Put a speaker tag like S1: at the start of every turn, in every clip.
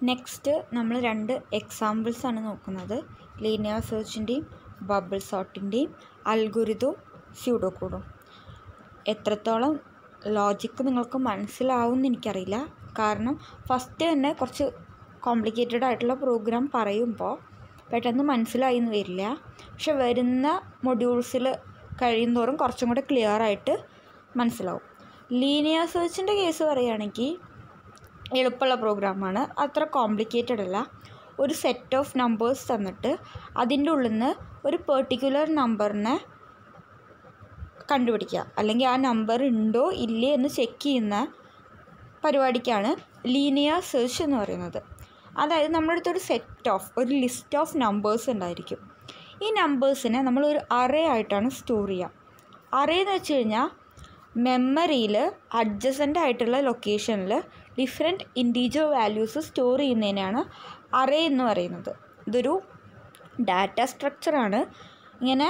S1: next നമ്മൾ രണ്ട് examples ആണ് നോക്കുന്നത് ലീനിയർ സെർച്ചിൻ്റെയും ബബിൾ സോർട്ടിൻ്റെയും അൽഗുരിതവും സ്യൂഡോക്കോഡും എത്രത്തോളം ലോജിക്ക് നിങ്ങൾക്ക് മനസ്സിലാവും എന്ന് എനിക്കറിയില്ല കാരണം ഫസ്റ്റ് തന്നെ കുറച്ച് കോംപ്ലിക്കേറ്റഡ് ആയിട്ടുള്ള പ്രോഗ്രാം പറയുമ്പോൾ പെട്ടെന്ന് മനസ്സിലായി എന്ന് വരില്ല പക്ഷെ വരുന്ന മൊഡ്യൂൾസിൽ കഴിയുന്തോറും കുറച്ചും കൂടെ ക്ലിയർ ആയിട്ട് മനസ്സിലാവും ലീനിയർ സെർച്ചിൻ്റെ കേസ് പറയുകയാണെങ്കിൽ എളുപ്പമുള്ള പ്രോഗ്രാമാണ് അത്ര കോംപ്ലിക്കേറ്റഡ് അല്ല ഒരു സെറ്റ് ഓഫ് നമ്പേഴ്സ് തന്നിട്ട് അതിൻ്റെ ഉള്ളിൽ നിന്ന് ഒരു പെർട്ടിക്കുലർ നമ്പറിനെ കണ്ടുപിടിക്കുക അല്ലെങ്കിൽ ആ നമ്പർ ഉണ്ടോ ഇല്ലേ എന്ന് ചെക്ക് ചെയ്യുന്ന പരിപാടിക്കാണ് ലീനിയർ സെർച്ച് എന്ന് പറയുന്നത് അതായത് നമ്മുടെ അടുത്തൊരു സെറ്റ് ഓഫ് ഒരു ലിസ്റ്റ് ഓഫ് നമ്പേഴ്സ് ഉണ്ടായിരിക്കും ഈ നമ്പേഴ്സിനെ നമ്മൾ ഒരു അറേ ആയിട്ടാണ് സ്റ്റോർ ചെയ്യുക അറേ എന്ന് വെച്ച് കഴിഞ്ഞാൽ മെമ്മറിയിൽ അഡ്ജസൻ്റ് ആയിട്ടുള്ള ലൊക്കേഷനിൽ ഡിഫറെൻറ്റ് ഇൻറ്റീജർ വാല്യൂസ് സ്റ്റോർ ചെയ്യുന്നതിനാണ് അറേ എന്ന് പറയുന്നത് ഇതൊരു ഡാറ്റ സ്ട്രക്ചറാണ് ഇങ്ങനെ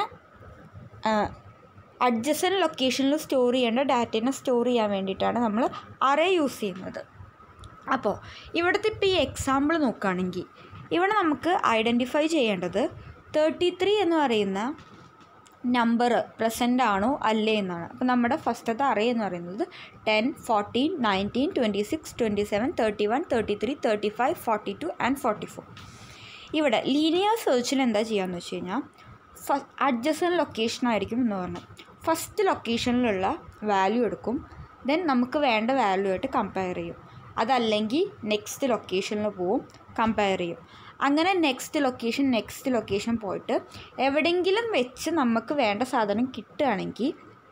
S1: അഡ്ജസൻ്റ് ലൊക്കേഷനിൽ സ്റ്റോർ ചെയ്യേണ്ട ഡാറ്റേനെ സ്റ്റോർ ചെയ്യാൻ വേണ്ടിയിട്ടാണ് നമ്മൾ അറേ യൂസ് ചെയ്യുന്നത് അപ്പോൾ ഇവിടുത്തെ ഇപ്പോൾ ഈ എക്സാമ്പിൾ നോക്കുകയാണെങ്കിൽ ഇവിടെ നമുക്ക് ഐഡൻറ്റിഫൈ ചെയ്യേണ്ടത് തേർട്ടി ത്രീ എന്ന് പറയുന്ന നമ്പർ പ്രസൻ്റ് ആണോ അല്ലേ എന്നാണ് അപ്പോൾ നമ്മുടെ ഫസ്റ്റത്തെ അറേ എന്ന് പറയുന്നത് ten fourteen nineteen twenty six twenty seven thirty one thirty three thirty five forty two and forty four ഇവിടെ ലീനിയർ സെർച്ചിൽ എന്താ ചെയ്യാന്ന് വെച്ച് കഴിഞ്ഞാൽ ഫസ്റ്റ് അഡ്ജസൻ ലൊക്കേഷൻ ആയിരിക്കും എന്ന് പറഞ്ഞു ഫസ്റ്റ് ലൊക്കേഷനിലുള്ള വാല്യൂ എടുക്കും ദെൻ നമുക്ക് വേണ്ട വാല്യൂ ആയിട്ട് കമ്പയർ ചെയ്യും അതല്ലെങ്കിൽ നെക്സ്റ്റ് ലൊക്കേഷനിൽ പോവും കമ്പയർ ചെയ്യും അങ്ങനെ നെക്സ്റ്റ് ലൊക്കേഷൻ നെക്സ്റ്റ് ലൊക്കേഷൻ പോയിട്ട് എവിടെയെങ്കിലും വെച്ച് നമുക്ക് വേണ്ട സാധനം കിട്ടുകയാണെങ്കിൽ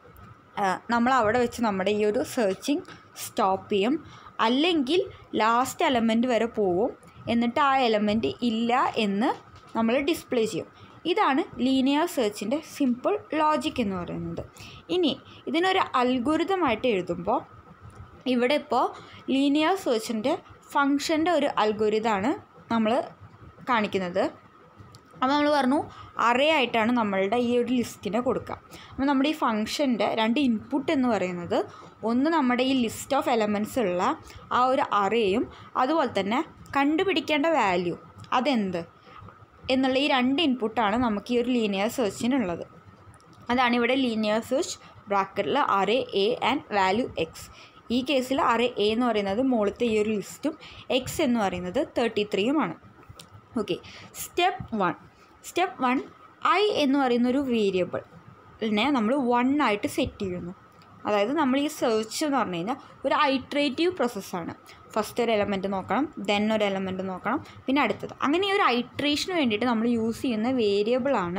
S1: നമ്മൾ അവിടെ വെച്ച് നമ്മുടെ ഈ ഒരു സെർച്ചിങ് സ്റ്റോപ്പ് ചെയ്യും അല്ലെങ്കിൽ ലാസ്റ്റ് എലമെൻറ്റ് വരെ പോവും എന്നിട്ട് ആ എലമെൻറ്റ് ഇല്ല എന്ന് നമ്മൾ ഡിസ്പ്ലേ ചെയ്യും ഇതാണ് ലീനിയർ സെർച്ചിൻ്റെ സിമ്പിൾ ലോജിക് എന്ന് പറയുന്നത് ഇനി ഇതിനൊരു അൽഗുരിതമായിട്ട് എഴുതുമ്പോൾ ഇവിടെ ഇപ്പോൾ ലീനിയർ സെർച്ചിൻ്റെ ഫങ്ഷൻ്റെ ഒരു അൽഗുരിതമാണ് നമ്മൾ കാണിക്കുന്നത് അപ്പോൾ നമ്മൾ പറഞ്ഞു അറേ ആയിട്ടാണ് നമ്മളുടെ ഈ ഒരു ലിസ്റ്റിനെ കൊടുക്കുക അപ്പോൾ നമ്മുടെ ഈ ഫങ്ഷൻ്റെ രണ്ട് ഇൻപുട്ട് എന്ന് പറയുന്നത് ഒന്ന് നമ്മുടെ ഈ ലിസ്റ്റ് ഓഫ് എലമെൻറ്റ്സ് ഉള്ള ആ ഒരു അറേയും അതുപോലെ തന്നെ കണ്ടുപിടിക്കേണ്ട വാല്യൂ അതെന്ത് എന്നുള്ള ഈ രണ്ട് ഇൻപുട്ടാണ് നമുക്ക് ഈ ഒരു ലീനിയർ സെർച്ചിനുള്ളത് അതാണ് ഇവിടെ ലീനിയർ സെർച്ച് ബ്രാക്കറ്റിൽ array A and value X ഈ കേസിൽ അറേ എ എന്ന് പറയുന്നത് മുകളിലത്തെ ഈ ഒരു ലിസ്റ്റും എക്സ് എന്ന് പറയുന്നത് തേർട്ടി ത്രീയുമാണ് okay step one step one I എന്ന് പറയുന്ന ഒരു വേരിയബിളിനെ നമ്മൾ വൺ ആയിട്ട് സെറ്റ് ചെയ്യുന്നു അതായത് നമ്മൾ ഈ സെർച്ച് എന്ന് പറഞ്ഞു കഴിഞ്ഞാൽ ഒരു ഐട്രേറ്റീവ് പ്രോസസ്സാണ് ഫസ്റ്റ് ഒരു എലമെൻറ്റ് നോക്കണം ദെൻ ഒരു എലമെൻറ്റ് നോക്കണം പിന്നെ അടുത്തത് അങ്ങനെ ഈ ഒരു ഐട്രേഷന് വേണ്ടിയിട്ട് നമ്മൾ യൂസ് ചെയ്യുന്ന വേരിയബിളാണ്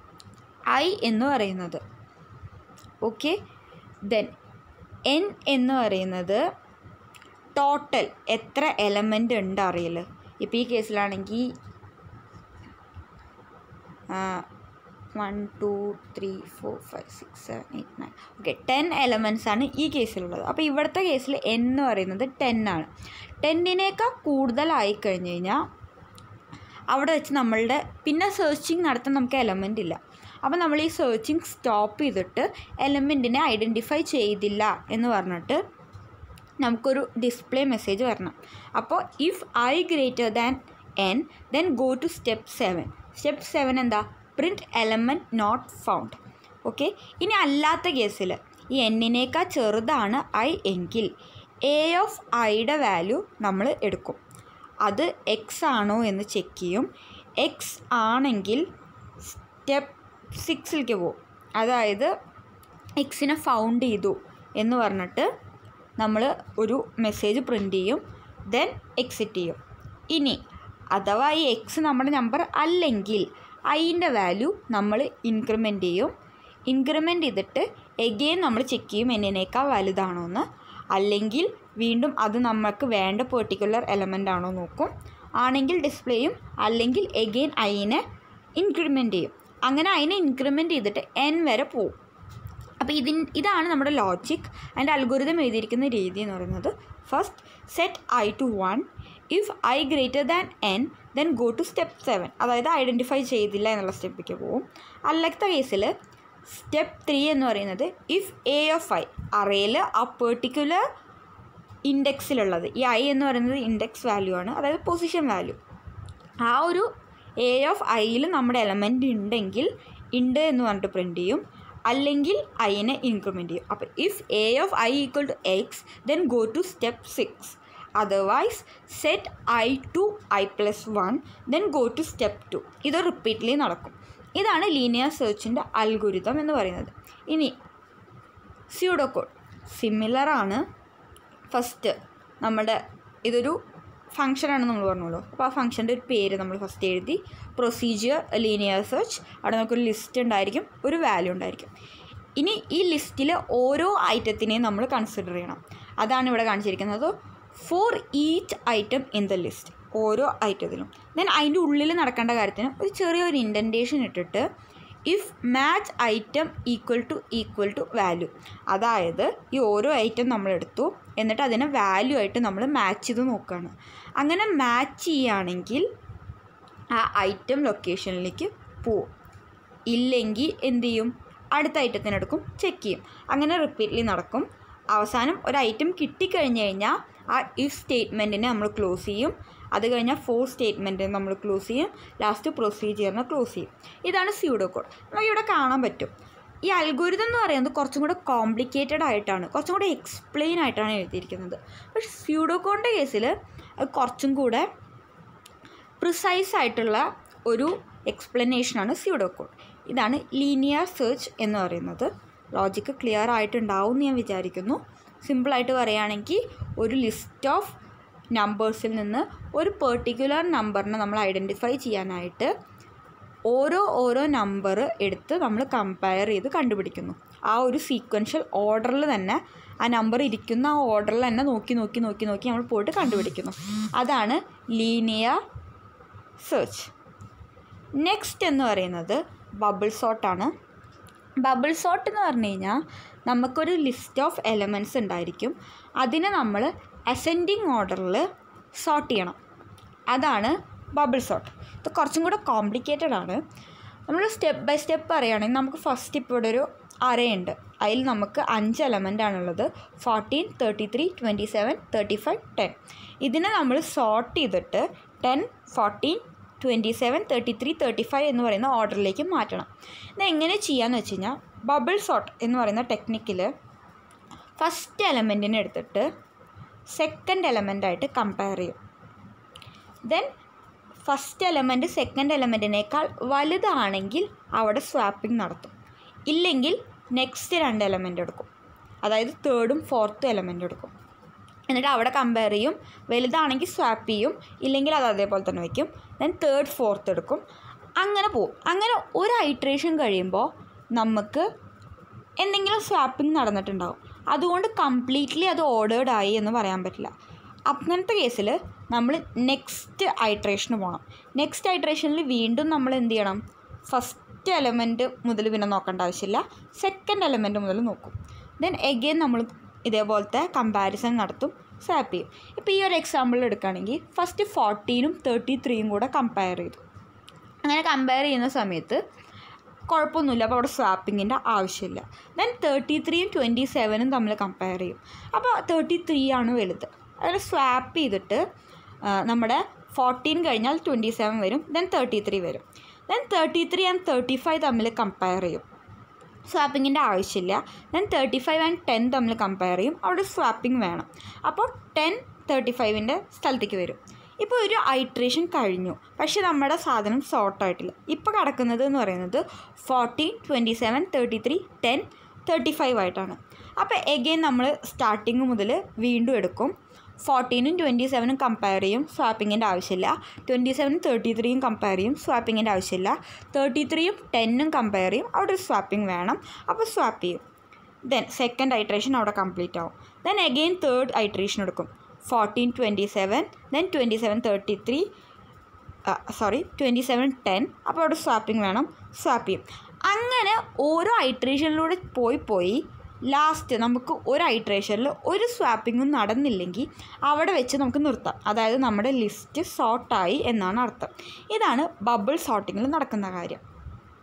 S1: ഐ എന്ന് പറയുന്നത് ഓക്കെ ദെൻ എൻ എന്ന് പറയുന്നത് ടോട്ടൽ എത്ര എലമെൻ്റ് ഉണ്ട് അറിയില്ല ഇപ്പോൾ ഈ കേസിലാണെങ്കിൽ one two three four five six seven eight nine okay ten elements ആണ് ഈ കേസിലുള്ളത് അപ്പോൾ ഇവിടുത്തെ കേസിൽ എൻ എന്ന് പറയുന്നത് ടെൻ ആണ് ടെന്നിനേക്കാൾ കൂടുതലായി കഴിഞ്ഞ് കഴിഞ്ഞാൽ അവിടെ വെച്ച് നമ്മളുടെ പിന്നെ സെർച്ചിങ് നടത്താൻ നമുക്ക് എലമെൻ്റ് ഇല്ല അപ്പോൾ നമ്മൾ ഈ സെർച്ചിങ് സ്റ്റോപ്പ് ചെയ്തിട്ട് എലമെൻറ്റിനെ ഐഡൻറ്റിഫൈ ചെയ്തില്ല എന്ന് പറഞ്ഞിട്ട് നമുക്കൊരു ഡിസ്പ്ലേ മെസ്സേജ് വരണം അപ്പോൾ if I greater than N then go to step seven step seven എന്താ print element not found okay ഇനി അല്ലാത്ത കേസിൽ ഈ എന്നിനേക്കാൾ ചെറുതാണ് ഐ എങ്കിൽ എ ഓഫ് ഐയുടെ വാല്യൂ നമ്മൾ എടുക്കും അത് എക്സ് ആണോ എന്ന് ചെക്ക് ചെയ്യും എക്സ് ആണെങ്കിൽ സ്റ്റെപ്പ് സിക്സിലേക്ക് പോകും അതായത് എക്സിനെ ഫൗണ്ട് ചെയ്തു എന്ന് പറഞ്ഞിട്ട് നമ്മൾ ഒരു മെസ്സേജ് പ്രിൻ്റ് ചെയ്യും ദെൻ എക്സിറ്റ് ചെയ്യും ഇനി അഥവാ ഈ എക്സ് നമ്മുടെ നമ്പർ അല്ലെങ്കിൽ ഐൻ്റെ വാല്യൂ നമ്മൾ ഇൻക്രിമെൻ്റ് ചെയ്യും ഇൻക്രിമെൻ്റ് ചെയ്തിട്ട് എഗെയിൻ നമ്മൾ ചെക്ക് ചെയ്യും എന്നിനേക്കാൾ വലുതാണോ എന്ന് അല്ലെങ്കിൽ വീണ്ടും അത് നമുക്ക് വേണ്ട പെർട്ടിക്കുലർ എലമെൻ്റ് ആണോ നോക്കും ആണെങ്കിൽ ഡിസ്പ്ലേ ചെയ്യും അല്ലെങ്കിൽ എഗെയിൻ ഐനെ ഇൻക്രിമെൻ്റ് ചെയ്യും അങ്ങനെ അതിനെ ഇൻക്രിമെൻ്റ് ചെയ്തിട്ട് എൻ വരെ പോവും അപ്പോൾ ഇതിൻ ഇതാണ് നമ്മുടെ ലോജിക് അതിൻ്റെ അൽഗുരിതം എഴുതിയിരിക്കുന്ന രീതി എന്ന് പറയുന്നത് first set I to one if I greater than N then go to step seven അതായത് ഐഡൻറ്റിഫൈ ചെയ്തില്ല എന്നുള്ള സ്റ്റെപ്പിലേക്ക് പോവും അല്ലാത്ത കേസിൽ സ്റ്റെപ്പ് ത്രീ എന്ന് പറയുന്നത് ഇഫ് എ ഓഫ് ഐ അറയിൽ ആ പെർട്ടിക്കുലർ ഇൻഡെക്സിലുള്ളത് ഈ ഐ എന്ന് പറയുന്നത് ഇൻഡെക്സ് വാല്യൂ ആണ് അതായത് പൊസിഷൻ വാല്യൂ ആ ഒരു എ ഓഫ് ഐയിൽ നമ്മുടെ എലമെൻറ്റ് ഉണ്ടെങ്കിൽ ഉണ്ട് എന്ന് പറഞ്ഞിട്ട് പ്രിൻറ്റ് ചെയ്യും അല്ലെങ്കിൽ ഐനെ ഇൻക്രിമെൻറ്റ് ചെയ്യും അപ്പോൾ if A of I equal to X then go to step six otherwise set I to I plus one then go to step two ഇത് റിപ്പീറ്റ്ലി നടക്കും ഇതാണ് ലീനിയർ സെർച്ചിൻ്റെ അൽഗുരിതം എന്ന് പറയുന്നത് ഇനി സ്യൂഡോകോഡ് സിമിലർ ആണ് ഫസ്റ്റ് നമ്മുടെ ഇതൊരു ഫംഗ്ഷനാണ് നമ്മൾ പറഞ്ഞല്ലോ അപ്പോൾ ആ ഫംഗ്ഷൻ്റെ ഒരു പേര് നമ്മൾ ഫസ്റ്റ് എഴുതി പ്രൊസീജിയർ ലീനിയർ സെർച്ച് അവിടെ നമുക്കൊരു ലിസ്റ്റ് ഉണ്ടായിരിക്കും ഒരു വാല്യൂ ഉണ്ടായിരിക്കും ഇനി ഈ ലിസ്റ്റിലെ ഓരോ ഐറ്റത്തിനെയും നമ്മൾ കൺസിഡർ ചെയ്യണം അതാണ് ഇവിടെ കാണിച്ചിരിക്കുന്നത് for each item in the list ഓരോ ഐറ്റത്തിലും ദെൻ അതിൻ്റെ ഉള്ളിൽ നടക്കേണ്ട കാര്യത്തിന് ഒരു ചെറിയൊരു ഇൻഡൻറ്റേഷൻ ഇട്ടിട്ട് if match item equal to equal to value അതായത് ഈ ഓരോ ഐറ്റം നമ്മൾ എടുത്തു എന്നിട്ട് അതിനെ വാല്യൂ ആയിട്ട് നമ്മൾ മാച്ച് ചെയ്ത് നോക്കുകയാണ് അങ്ങനെ മാച്ച് ചെയ്യുകയാണെങ്കിൽ ആ ഐറ്റം ലൊക്കേഷനിലേക്ക് പോവും ഇല്ലെങ്കിൽ എന്ത് ചെയ്യും അടുത്ത ഐറ്റത്തിനെടുക്കും ചെക്ക് ചെയ്യും അങ്ങനെ റിപ്പീറ്റ്ലി നടക്കും അവസാനം ഒരു ഐറ്റം കിട്ടിക്കഴിഞ്ഞ് കഴിഞ്ഞാൽ ആ ഇഫ് സ്റ്റേറ്റ്മെൻറ്റിനെ നമ്മൾ ക്ലോസ് ചെയ്യും അത് കഴിഞ്ഞാൽ ഫോർ സ്റ്റേറ്റ്മെൻറ്റ് നമ്മൾ ക്ലോസ് ചെയ്യും ലാസ്റ്റ് പ്രൊസീജിയറിനെ ക്ലോസ് ചെയ്യും ഇതാണ് സ്യൂഡോ കോഡ് നമുക്ക് ഇവിടെ കാണാൻ പറ്റും ഈ അൽഗോരിതം എന്ന് പറയുന്നത് കുറച്ചും കൂടെ കോംപ്ലിക്കേറ്റഡ് ആയിട്ടാണ് കുറച്ചും കൂടെ എക്സ്പ്ലെയിൻ ആയിട്ടാണ് എഴുതിയിരിക്കുന്നത് പക്ഷേ സ്യൂഡോ കോഡിൻ്റെ കേസിൽ അത് കുറച്ചും കൂടെ പ്രിസൈസ് ആയിട്ടുള്ള ഒരു എക്സ്പ്ലനേഷനാണ് സ്യൂഡോ കോഡ് ഇതാണ് ലീനിയർ സെർച്ച് എന്ന് പറയുന്നത് ലോജിക്ക് ക്ലിയർ ആയിട്ടുണ്ടാവും എന്ന് ഞാൻ വിചാരിക്കുന്നു സിമ്പിളായിട്ട് പറയുകയാണെങ്കിൽ ഒരു ലിസ്റ്റ് ഓഫ് നമ്പേഴ്സിൽ നിന്ന് ഒരു പെർട്ടിക്കുലർ നമ്പറിനെ നമ്മൾ ഐഡൻറ്റിഫൈ ചെയ്യാനായിട്ട് ഓരോ ഓരോ നമ്പർ എടുത്ത് നമ്മൾ കമ്പയർ ചെയ്ത് കണ്ടുപിടിക്കുന്നു ആ ഒരു സീക്വൻഷ്യൽ ഓർഡറിൽ തന്നെ ആ നമ്പർ ഇരിക്കുന്ന ആ ഓർഡറിൽ തന്നെ നോക്കി നോക്കി നോക്കി നോക്കി നമ്മൾ പോയിട്ട് കണ്ടുപിടിക്കുന്നു അതാണ് ലീനിയർ സെർച്ച് നെക്സ്റ്റ് എന്ന് പറയുന്നത് ബബിൾ സോട്ടാണ് ബബിൾ സോട്ട് എന്ന് പറഞ്ഞു കഴിഞ്ഞാൽ നമുക്കൊരു ലിസ്റ്റ് ഓഫ് എലമെൻറ്റ്സ് ഉണ്ടായിരിക്കും അതിനെ നമ്മൾ അസെൻഡിങ് ഓർഡറിൽ സോർട്ട് ചെയ്യണം അതാണ് ബബിൾ സോട്ട് ഇത് കുറച്ചും കൂടെ കോംപ്ലിക്കേറ്റഡ് ആണ് നമ്മൾ സ്റ്റെപ്പ് ബൈ സ്റ്റെപ്പ് പറയുകയാണെങ്കിൽ നമുക്ക് ഫസ്റ്റ് ഇപ്പോൾ ഇവിടെ ഒരു അറയുണ്ട് അതിൽ നമുക്ക് അഞ്ച് എലമെൻ്റ് ആണുള്ളത് fourteen thirty three twenty seven thirty five ten ഇതിനെ നമ്മൾ സോർട്ട് ചെയ്തിട്ട് ten fourteen twenty seven thirty three thirty five എന്ന് പറയുന്ന ഓർഡറിലേക്ക് മാറ്റണം ഇത് എങ്ങനെ ചെയ്യാമെന്ന് വെച്ച് കഴിഞ്ഞാൽ ബബിൾ സോട്ട് എന്ന് പറയുന്ന ടെക്നിക്കിൽ ഫസ്റ്റ് എലമെൻറ്റിനെ എടുത്തിട്ട് സെക്കൻഡ് എലമെൻ്റായിട്ട് കമ്പയർ ചെയ്യും ദെൻ ഫസ്റ്റ് എലമെൻറ്റ് സെക്കൻഡ് എലമെൻറ്റിനേക്കാൾ വലുതാണെങ്കിൽ അവിടെ സ്വാപ്പിംഗ് നടത്തും ഇല്ലെങ്കിൽ നെക്സ്റ്റ് രണ്ട് എലമെൻ്റ് എടുക്കും അതായത് തേർഡും ഫോർത്തും എലമെൻ്റ് എടുക്കും എന്നിട്ട് അവിടെ കമ്പയർ ചെയ്യും വലുതാണെങ്കിൽ സ്വാപ്പ് ചെയ്യും ഇല്ലെങ്കിൽ അത് അതേപോലെ തന്നെ വയ്ക്കും ദെൻ തേർഡ് ഫോർത്ത് എടുക്കും അങ്ങനെ പോവും അങ്ങനെ ഒരു ഐട്രേഷൻ കഴിയുമ്പോൾ നമുക്ക് എന്തെങ്കിലും സ്വാപ്പിംഗ് നടന്നിട്ടുണ്ടാവും അതുകൊണ്ട് കംപ്ലീറ്റ്ലി അത് ഓർഡേർഡ് ആയി എന്ന് പറയാൻ പറ്റില്ല അങ്ങനത്തെ കേസിൽ നമ്മൾ നെക്സ്റ്റ് ഐട്രേഷന് പോകണം നെക്സ്റ്റ് ഐട്രേഷനിൽ വീണ്ടും നമ്മൾ എന്ത് ചെയ്യണം ഫസ്റ്റ് എലമെൻറ്റ് മുതൽ പിന്നെ നോക്കേണ്ട ആവശ്യമില്ല സെക്കൻഡ് എലമെൻറ്റ് മുതൽ നോക്കും ദെൻ എഗെയിൻ നമ്മൾ ഇതേപോലത്തെ കമ്പാരിസൺ നടത്തും സ്വാപ്പ് ചെയ്യും ഇപ്പോൾ ഈ ഒരു എക്സാമ്പിൾ എടുക്കുകയാണെങ്കിൽ ഫസ്റ്റ് ഫോർട്ടീനും തേർട്ടി ത്രീയും കൂടെ കമ്പയർ ചെയ്തു അങ്ങനെ കമ്പയർ ചെയ്യുന്ന സമയത്ത് കുഴപ്പമൊന്നുമില്ല അപ്പോൾ അവിടെ സ്വാപ്പിങ്ങിൻ്റെ ആവശ്യമില്ല ദെൻ തേർട്ടി ത്രീയും ട്വൻറ്റി സെവനും തമ്മിൽ കമ്പയർ ചെയ്യും അപ്പോൾ തേർട്ടി ത്രീ ആണ് വലുത് അങ്ങനെ സ്വാപ്പ് ചെയ്തിട്ട് ആ, നമ്മുടെ ഫോർട്ടീൻ കഴിഞ്ഞാൽ ട്വൻറ്റി സെവൻ വരും ദെൻ തേർട്ടി ത്രീ വരും then thirty three and thirty five തമ്മിൽ കമ്പയർ ചെയ്യും സ്വാപ്പിങ്ങിൻ്റെ ആവശ്യമില്ല then thirty five and ten തമ്മിൽ കമ്പയർ ചെയ്യും അവിടെ സ്വാപ്പിംഗ് വേണം അപ്പോൾ ടെൻ തേർട്ടി ഫൈവിൻ്റെ സ്ഥലത്തേക്ക് വരും ഇപ്പോൾ ഒരു ഐട്രേഷൻ കഴിഞ്ഞു പക്ഷേ നമ്മുടെ സാധനം സോർട്ട് ആയിട്ടില്ല ഇപ്പോൾ കിടക്കുന്നത് എന്ന് പറയുന്നത് fourteen twenty seven thirty three ten thirty five ആയിട്ടാണ് അപ്പോൾ എഗെയിൻ നമ്മൾ സ്റ്റാർട്ടിങ് മുതൽ വീണ്ടും എടുക്കും ഫോർട്ടീനും ട്വൻറ്റി സെവനും കമ്പയർ ചെയ്യും സ്വാപ്പിങ്ങിൻ്റെ ആവശ്യമില്ല ട്വൻറ്റി സെവനും തേർട്ടി ത്രീയും കമ്പയർ ചെയ്യും സ്വാപ്പിങ്ങിൻ്റെ ആവശ്യമില്ല തേർട്ടി ത്രീയും ടെന്നും കമ്പയർ ചെയ്യും അവിടെ ഒരു സ്വാപ്പിംഗ് വേണം അപ്പോൾ സ്വാപ്പ് ചെയ്യും ദെൻ സെക്കൻഡ് ഐട്രേഷൻ അവിടെ കംപ്ലീറ്റ് ആവും ദെൻ അഗെയിൻ തേർഡ് ഐട്രേഷൻ എടുക്കും fourteen twenty seven then twenty seven thirty three sorry twenty seven ten അപ്പോൾ അവിടെ സ്വാപ്പിംഗ് വേണം സ്വാപ്പ് ചെയ്യും അങ്ങനെ ഓരോ ഐട്രേഷനിലൂടെ പോയി പോയി ലാസ്റ്റ് നമുക്ക് ഒരു ഐട്രേഷനിൽ ഒരു സ്വാപ്പിങ്ങും നടന്നില്ലെങ്കിൽ അവിടെ വെച്ച് നമുക്ക് നിർത്താം അതായത് നമ്മുടെ ലിസ്റ്റ് സോർട്ടായി എന്നാണ് അർത്ഥം ഇതാണ് ബബിൾ സോർട്ടിങ്ങിൽ നടക്കുന്ന കാര്യം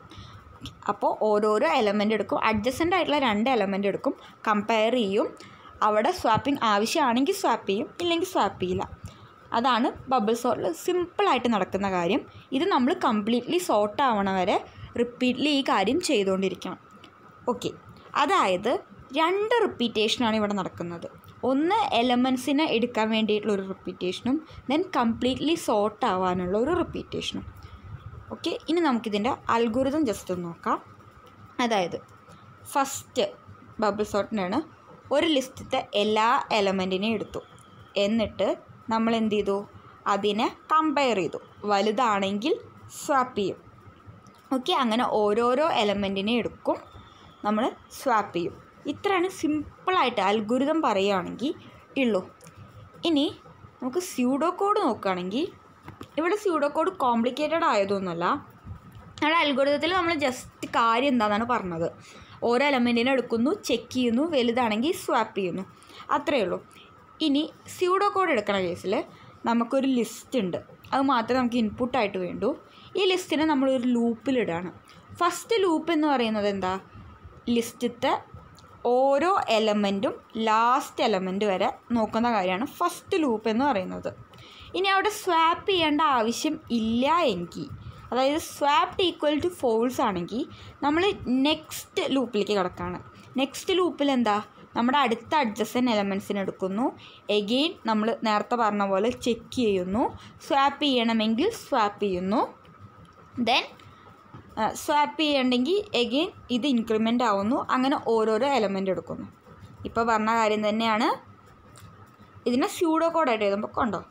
S1: അപ്പോൾ ഓരോരോ എലമെൻ്റ് എടുക്കും അഡ്ജസ്റ്റൻ്റ് ആയിട്ടുള്ള രണ്ട് എലമെൻ്റ് എടുക്കും കമ്പയർ ചെയ്യും അവിടെ സ്വാപ്പിംഗ് ആവശ്യമാണെങ്കിൽ സ്വാപ്പ് ചെയ്യും ഇല്ലെങ്കിൽ സ്വാപ്പ് ചെയ്യില്ല അതാണ് ബബിൾ സോർട്ടിൽ സിമ്പിളായിട്ട് നടക്കുന്ന കാര്യം ഇത് നമ്മൾ കംപ്ലീറ്റ്ലി സോർട്ട് ആവണ വരെ റിപ്പീറ്റ്ലി ഈ കാര്യം ചെയ്തുകൊണ്ടിരിക്കണം ഓക്കെ അതായത് രണ്ട് റിപ്പീറ്റേഷനാണ് ഇവിടെ നടക്കുന്നത് ഒന്ന് എലമെൻസിനെ എടുക്കാൻ വേണ്ടിയിട്ടുള്ള ഒരു റിപ്പീറ്റേഷനും ദെൻ കംപ്ലീറ്റ്ലി സോർട്ട് ആവാനുള്ള ഒരു റിപ്പീറ്റേഷനും ഓക്കെ ഇനി നമുക്കിതിൻ്റെ അൽഗുരുതം ജസ്റ്റ് ഒന്ന് നോക്കാം അതായത് ഫസ്റ്റ് ബബിൾ സോർട്ടിനാണ് ഒരു ലിസ്റ്റത്തെ എല്ലാ എലമെൻറ്റിനെയും എടുത്തു എന്നിട്ട് നമ്മൾ എന്ത് ചെയ്തു അതിനെ കമ്പയർ ചെയ്തു വലുതാണെങ്കിൽ സ്വാപ്പ് ചെയ്യും ഓക്കെ അങ്ങനെ ഓരോരോ എലമെൻറ്റിനെ എടുക്കും നമ്മൾ സ്വാപ്പ് ചെയ്യും ഇത്രയാണ് സിമ്പിളായിട്ട് അൽഗുരുതം പറയുകയാണെങ്കിൽ ഉള്ളൂ ഇനി നമുക്ക് സ്യൂഡോ കോഡ് നോക്കുകയാണെങ്കിൽ ഇവിടെ സ്യൂഡോ കോഡ് കോംപ്ലിക്കേറ്റഡ് ആയതൊന്നുമല്ല നമ്മുടെ അൽഗുരുതത്തിൽ നമ്മൾ ജസ്റ്റ് കാര്യം എന്താണെന്നാണ് പറഞ്ഞത് ഓരോ എലമെൻറ്റിനെ എടുക്കുന്നു ചെക്ക് ചെയ്യുന്നു വലുതാണെങ്കിൽ സ്വാപ്പ് ചെയ്യുന്നു അത്രയേ ഉള്ളൂ ഇനി സ്യൂഡോ കോഡ് എടുക്കണ കേസിൽ നമുക്കൊരു ലിസ്റ്റ് ഉണ്ട് അത് മാത്രമേ നമുക്ക് ഇൻപുട്ടായിട്ട് വേണ്ടൂ ഈ ലിസ്റ്റിനെ നമ്മളൊരു ലൂപ്പിലിടാണ് ഫസ്റ്റ് ലൂപ്പ് എന്ന് പറയുന്നത് എന്താ ലിസ്റ്റത്തെ ഓരോ എലമെൻറ്റും ലാസ്റ്റ് എലമെൻറ്റ് വരെ നോക്കുന്ന കാര്യമാണ് ഫസ്റ്റ് ലൂപ്പ് എന്ന് പറയുന്നത് ഇനി അവിടെ സ്വാപ്പ് ചെയ്യേണ്ട ആവശ്യം ഇല്ല എങ്കിൽ അതായത് സ്വാപ്ഡ് ഈക്വൽ ടു ഫോൾസ് ആണെങ്കിൽ നമ്മൾ നെക്സ്റ്റ് ലൂപ്പിലേക്ക് കിടക്കുകയാണ് നെക്സ്റ്റ് ലൂപ്പിൽ എന്താ നമ്മുടെ അടുത്ത അഡ്ജസ്റ്റൻ എലമെൻസിന് എടുക്കുന്നു എഗെയിൻ നമ്മൾ നേരത്തെ പറഞ്ഞ പോലെ ചെക്ക് ചെയ്യുന്നു സ്വാപ്പ് ചെയ്യണമെങ്കിൽ സ്വാപ്പ് ചെയ്യുന്നു ദെൻ സ്വാപ്പ് ചെയ്യണമെങ്കിൽ എഗെയിൻ ഇത് ഇൻക്രിമെൻ്റ് ആവുന്നു അങ്ങനെ ഓരോരോ എലമെൻ്റ് എടുക്കുന്നു ഇപ്പോൾ പറഞ്ഞ കാര്യം തന്നെയാണ് ഇതിനെ സ്യൂഡോ കോഡായിട്ട് എഴുതുമ്പോൾ കണ്ടോ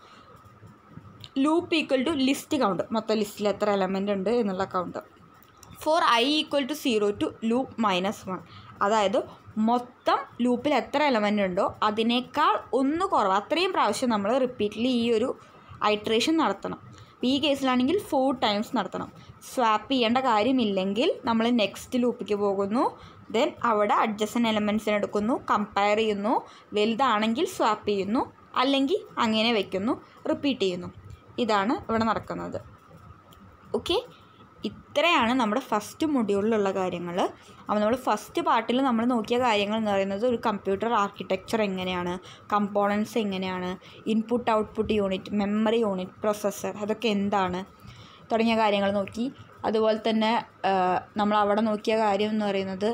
S1: loop equal to list count മൊത്തം ലിസ്റ്റിൽ എത്ര എലമെൻ്റ് ഉണ്ട് എന്നുള്ള count for I equal to zero to loop minus one അതായത് മൊത്തം ലൂപ്പിൽ എത്ര എലമെൻ്റ് ഉണ്ടോ അതിനേക്കാൾ ഒന്ന് കുറവ് അത്രയും പ്രാവശ്യം നമ്മൾ റിപ്പീറ്റ്ലി ഈ ഒരു ഐട്രേഷൻ നടത്തണം ഈ കേസിലാണെങ്കിൽ ഫോർ ടൈംസ് നടത്തണം സ്വാപ്പ് ചെയ്യേണ്ട കാര്യമില്ലെങ്കിൽ നമ്മൾ നെക്സ്റ്റ് ലൂപ്പിലേക്ക് പോകുന്നു ദെൻ അവിടെ അഡ്ജസ്റ്റൻ എലമെൻസിന് എടുക്കുന്നു കമ്പയർ ചെയ്യുന്നു വലുതാണെങ്കിൽ സ്വാപ്പ് ചെയ്യുന്നു അല്ലെങ്കിൽ അങ്ങനെ വയ്ക്കുന്നു റിപ്പീറ്റ് ചെയ്യുന്നു ഇതാണ് ഇവിടെ നടക്കുന്നത് ഓക്കെ ഇത്രയാണ് നമ്മുടെ ഫസ്റ്റ് മൊഡ്യൂളിലുള്ള കാര്യങ്ങൾ അപ്പോൾ നമ്മൾ ഫസ്റ്റ് പാർട്ടിൽ നമ്മൾ നോക്കിയ കാര്യങ്ങൾ എന്ന് പറയുന്നത് ഒരു കമ്പ്യൂട്ടർ ആർക്കിടെക്ചർ എങ്ങനെയാണ് കമ്പോണൻസ് എങ്ങനെയാണ് input output unit memory unit processor അതൊക്കെ എന്താണ് തുടങ്ങിയ കാര്യങ്ങൾ നോക്കി അതുപോലെ തന്നെ നമ്മൾ അവിടെ നോക്കിയ കാര്യം എന്ന് പറയുന്നത്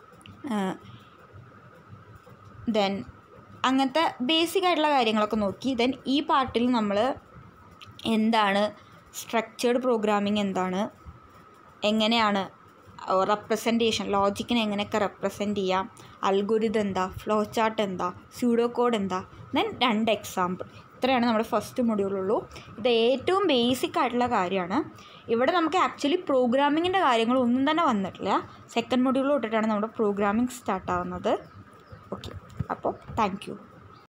S1: ദെൻ അങ്ങനത്തെ ബേസിക് ആയിട്ടുള്ള കാര്യങ്ങളൊക്കെ നോക്കി ദെൻ ഈ പാർട്ടിൽ നമ്മൾ എന്താണ് സ്ട്രക്ചേർഡ് പ്രോഗ്രാമിംഗ് എന്താണ് എങ്ങനെയാണ് റെപ്രസെൻറ്റേഷൻ ലോജിക്കിനെ എങ്ങനെയൊക്കെ റെപ്രസെൻറ്റ് ചെയ്യാം അൽഗുരിതം എന്താ ഫ്ലോ ചാർട്ട് എന്താ സ്യൂഡോ കോഡ് എന്താ ദെൻ രണ്ട് എക്സാമ്പിൾ ഇത്രയാണ് നമ്മുടെ ഫസ്റ്റ് മൊഡ്യൂളുള്ളൂ ഇത് ഏറ്റവും ബേസിക് ആയിട്ടുള്ള കാര്യമാണ് ഇവിടെ നമുക്ക് ആക്ച്വലി പ്രോഗ്രാമിങ്ങിൻ്റെ കാര്യങ്ങളൊന്നും തന്നെ വന്നിട്ടില്ല സെക്കൻഡ് മൊഡ്യൂൾ തൊട്ടിട്ടാണ് നമ്മുടെ പ്രോഗ്രാമിംഗ് സ്റ്റാർട്ട് ആവുന്നത് ഓക്കെ അപ്പോൾ താങ്ക് യു